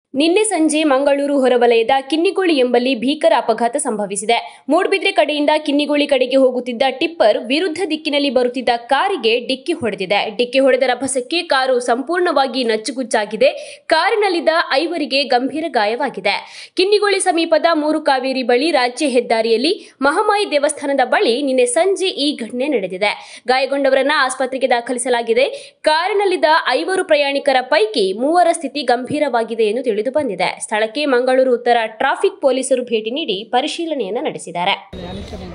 ನಿನ್ನೆ ಸಂಜೆ ಮಂಗಳೂರು ಹೊರವಲಯದ ಕಿನ್ನಿಗೋಳಿ ಎಂಬಲ್ಲಿ ಭೀಕರ ಅಪಘಾತ ಸಂಭವಿಸಿದೆ ಮೂಡ್ಬಿದ್ರೆ ಕಡೆಯಿಂದ ಕಿನ್ನಿಗೋಳಿ ಕಡೆಗೆ ಹೋಗುತ್ತಿದ್ದ ಟಿಪ್ಪರ್ ವಿರುದ್ಧ ದಿಕ್ಕಿನಲ್ಲಿ ಬರುತ್ತಿದ್ದ ಕಾರಿಗೆ ಡಿಕ್ಕಿ ಹೊಡೆದಿದೆ ಡಿಕ್ಕಿ ಹೊಡೆದ ರಭಸಕ್ಕೆ ಕಾರು ಸಂಪೂರ್ಣವಾಗಿ ನಚ್ಚುಗುಚ್ಚಾಗಿದೆ ಕಾರಿನಲ್ಲಿದ್ದ ಐವರಿಗೆ ಗಂಭೀರ ಗಾಯವಾಗಿದೆ ಕಿನ್ನಿಗೋಳಿ ಸಮೀಪದ ಮೂರು ಕಾವೇರಿ ಬಳಿ ರಾಜ್ಯ ಹೆದ್ದಾರಿಯಲ್ಲಿ ಮಹಾಮಾಯಿ ದೇವಸ್ಥಾನದ ಬಳಿ ನಿನ್ನೆ ಸಂಜೆ ಈ ಘಟನೆ ನಡೆದಿದೆ ಗಾಯಗೊಂಡವರನ್ನ ಆಸ್ಪತ್ರೆಗೆ ದಾಖಲಿಸಲಾಗಿದೆ ಕಾರಿನಲ್ಲಿದ್ದ ಐವರು ಪ್ರಯಾಣಿಕರ ಪೈಕಿ ಮೂವರ ಸ್ಥಿತಿ ಗಂಭೀರವಾಗಿದೆ ಎಂದು ತಿಳಿದು ಬಂದಿದೆ ಸ್ಥಳಕ್ಕೆ ಮಂಗಳೂರು ಉತ್ತರ ಟ್ರಾಫಿಕ್ ಪೊಲೀಸರು ಭೇಟಿ ನೀಡಿ ಪರಿಶೀಲನೆಯನ್ನ ನಡೆಸಿದ್ದಾರೆ